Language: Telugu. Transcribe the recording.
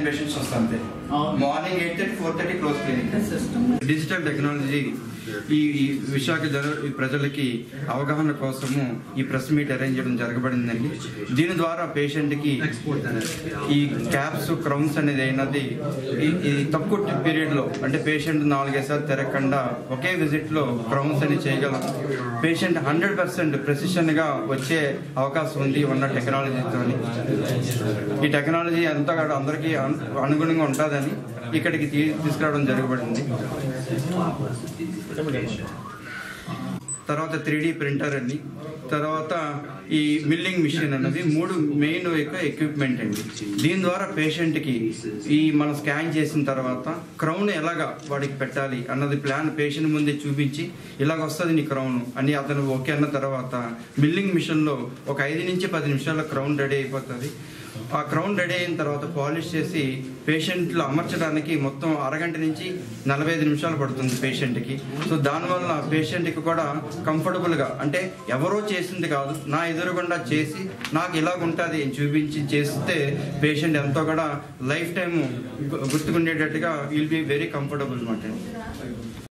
టెన్ పేషెంట్స్ వస్తాయి అంతే అవును. Morning eight thirty four thirty close clinic system digital technology ఈ ఈ విశాఖ జన ఈ ప్రజలకి అవగాహన కోసము ఈ ప్రెస్ మీట్ అరేంజ్ చేయడం జరగబడిందండి దీని ద్వారా పేషెంట్కి ఈ క్యాప్స్ క్రౌన్స్ అనేది అయినది ఈ- ఈ తక్కువ పీరియడ్లో అంటే పేషెంట్ నాలుగైదు తిరగకుండా ఒకే విజిట్లో క్రౌన్స్ అని చేయగలం పేషెంట్ హండ్రెడ్ పర్సెంట్ ప్రెసిషన్గా వచ్చే అవకాశం ఉంది ఉన్న టెక్నాలజీతో ఈ టెక్నాలజీ అంతా కూడా అందరికీ అను- అనుగుణంగా ఉంటుందని ఇక్కడికి తీ- తీసుకురావడం జరగబడింది తర్వాత త్రీ ప్రింటర్ అండి తర్వాత ఈ మిల్లింగ్ మిషన్ అన్నది మూడు మెయిన్ యొక్క ఎక్విప్మెంట్ అండి దీని ద్వారా పేషెంట్కి ఈ మనం స్కాన్ చేసిన తర్వాత క్రౌన్ ఎలాగా వాడికి పెట్టాలి అన్నది ప్లాన్ పేషెంట్ ముందే చూపించి ఇలాగ వస్తుంది నీ క్రౌన్ అని అతను ఓకే అన్న తర్వాత మిల్లింగ్ మిషన్లో ఒక ఐదు నుంచి పది నిమిషాల్లో క్రౌన్ రెడీ అయిపోతుంది ఆ క్రౌన్ రెడీ అయిన తర్వాత పాలిష్ చేసి పేషెంట్లు అమర్చడానికి మొత్తం అరగంట నుంచి నలభై ఐదు నిమిషాలు పడుతుంది పేషెంట్కి సో దానివల్ల పేషెంట్కి కూడా కంఫర్టబుల్గా అంటే ఎవరో చేసింది కాదు నా ఎదురుగుండా చేసి నాకు ఇలాగ ఉంటుంది అని చూపించి చేస్తే పేషెంట్ ఎంతో కూడా లైఫ్ టైం గుర్తుకుండేటట్టుగా విల్ బి వెరీ కంఫర్టబుల్ అనమాట